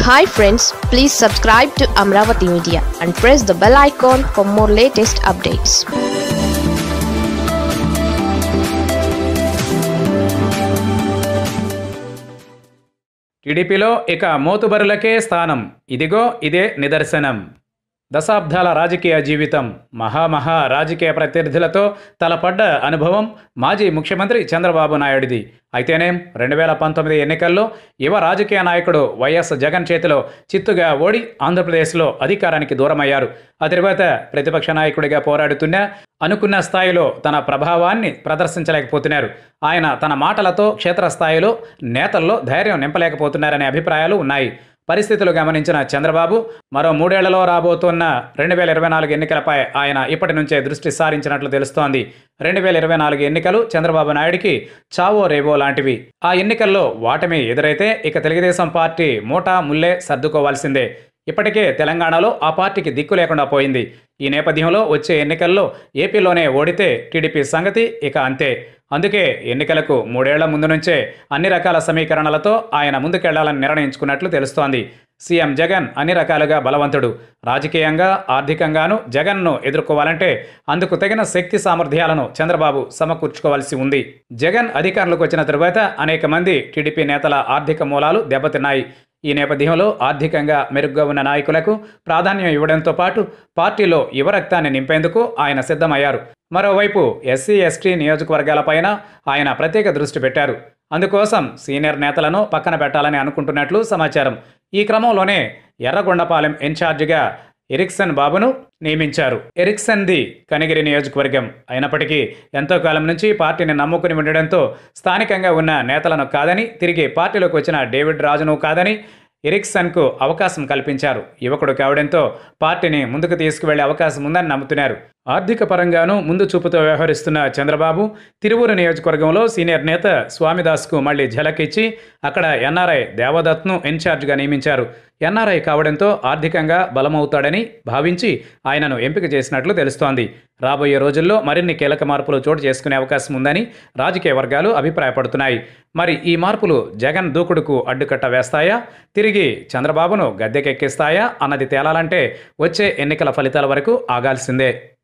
hi friends please subscribe to Amaravati media and press the bell icon for more latest updates టీడీపీలో ఇక మోతుబరులకే స్థానం ఇదిగో ఇదే నిదర్శనం దశాబ్దాల రాజకీయ జీవితం మహామహా రాజకీయ ప్రత్యర్థులతో తలపడ్డ అనుభవం మాజీ ముఖ్యమంత్రి చంద్రబాబు నాయుడిది అయితేనేం రెండు వేల పంతొమ్మిది ఎన్నికల్లో యువ రాజకీయ నాయకుడు వైఎస్ జగన్ చేతిలో చిత్తుగా ఓడి ఆంధ్రప్రదేశ్లో అధికారానికి దూరమయ్యారు ఆ తర్వాత ప్రతిపక్ష నాయకుడిగా పోరాడుతున్న అనుకున్న స్థాయిలో తన ప్రభావాన్ని ప్రదర్శించలేకపోతున్నారు ఆయన తన మాటలతో క్షేత్రస్థాయిలో నేతల్లో ధైర్యం నింపలేకపోతున్నారనే అభిప్రాయాలు ఉన్నాయి పరిస్థితులు గమనించిన చంద్రబాబు మరో మూడేళ్లలో రాబోతున్న రెండు వేల ఇరవై నాలుగు ఎన్నికలపై ఆయన ఇప్పటి నుంచే దృష్టి సారించినట్లు తెలుస్తోంది రెండు వేల ఇరవై నాలుగు ఎన్నికలు చంద్రబాబు నాయుడికి చావో రేవో లాంటివి ఆ ఎన్నికల్లో వాటమి ఎదురైతే ఇక తెలుగుదేశం పార్టీ మూటా ముల్లే సర్దుకోవాల్సిందే ఇప్పటికే తెలంగాణలో ఆ పార్టీకి దిక్కు లేకుండా పోయింది ఈ నేపథ్యంలో వచ్చే ఎన్నికల్లో ఏపీలోనే ఓడితే టీడీపీ సంగతి ఇక అంతే అందుకే ఎన్నికలకు మూడేళ్ల ముందు నుంచే అన్ని రకాల సమీకరణలతో ఆయన ముందుకెళ్లాలని నిర్ణయించుకున్నట్లు తెలుస్తోంది సీఎం జగన్ అన్ని రకాలుగా బలవంతుడు రాజకీయంగా ఆర్థికంగానూ జగన్ను ఎదుర్కోవాలంటే అందుకు తగిన శక్తి సామర్థ్యాలను చంద్రబాబు సమకూర్చుకోవాల్సి ఉంది జగన్ అధికారంలోకి వచ్చిన తరువాత అనేక మంది టీడీపీ నేతల ఆర్థిక మూలాలు దెబ్బతిన్నాయి ఈ నేపథ్యంలో ఆర్థికంగా మెరుగ్గా ఉన్న నాయకులకు ప్రాధాన్యం ఇవ్వడంతో పాటు పార్టీలో యువరక్తాన్ని నింపేందుకు ఆయన సిద్ధమయ్యారు మరోవైపు ఎస్సీ ఎస్టీ నియోజకవర్గాలపైన ఆయన ప్రత్యేక దృష్టి పెట్టారు అందుకోసం సీనియర్ నేతలను పక్కన పెట్టాలని అనుకుంటున్నట్లు సమాచారం ఈ క్రమంలోనే ఎర్రగొండపాలెం ఇన్ఛార్జిగా ఎరిక్సన్ బాబును నియమించారు ఎరిక్సన్ది కనిగిరి నియోజకవర్గం అయినప్పటికీ ఎంతో కాలం నుంచి పార్టీని నమ్ముకుని ఉండడంతో స్థానికంగా ఉన్న నేతలను కాదని తిరిగి పార్టీలోకి వచ్చిన డేవిడ్ రాజును కాదని ఎరిక్సన్కు అవకాశం కల్పించారు యువకుడు కావడంతో పార్టీని ముందుకు తీసుకువెళ్లే అవకాశం ఉందని నమ్ముతున్నారు ఆర్థిక పరంగానూ ముందు చూపుతో వ్యవహరిస్తున్న చంద్రబాబు తిరువూరు నియోజకవర్గంలో సీనియర్ నేత స్వామిదాస్కు మళ్లీ ఝలకిచ్చి అక్కడ ఎన్ఆర్ఐ దేవదత్ను ఇన్ఛార్జిగా నియమించారు ఎన్ఆర్ఐ కావడంతో ఆర్థికంగా బలమవుతాడని భావించి ఆయనను ఎంపిక చేసినట్లు తెలుస్తోంది రాబోయే రోజుల్లో మరిన్ని కీలక మార్పులు చోటు చేసుకునే అవకాశం ఉందని రాజకీయ వర్గాలు అభిప్రాయపడుతున్నాయి మరి ఈ మార్పులు జగన్ దూకుడుకు అడ్డుకట్ట వేస్తాయా తిరిగి చంద్రబాబును గద్దెకెక్కిస్తాయా అన్నది తేలాలంటే వచ్చే ఎన్నికల ఫలితాల వరకు ఆగాల్సిందే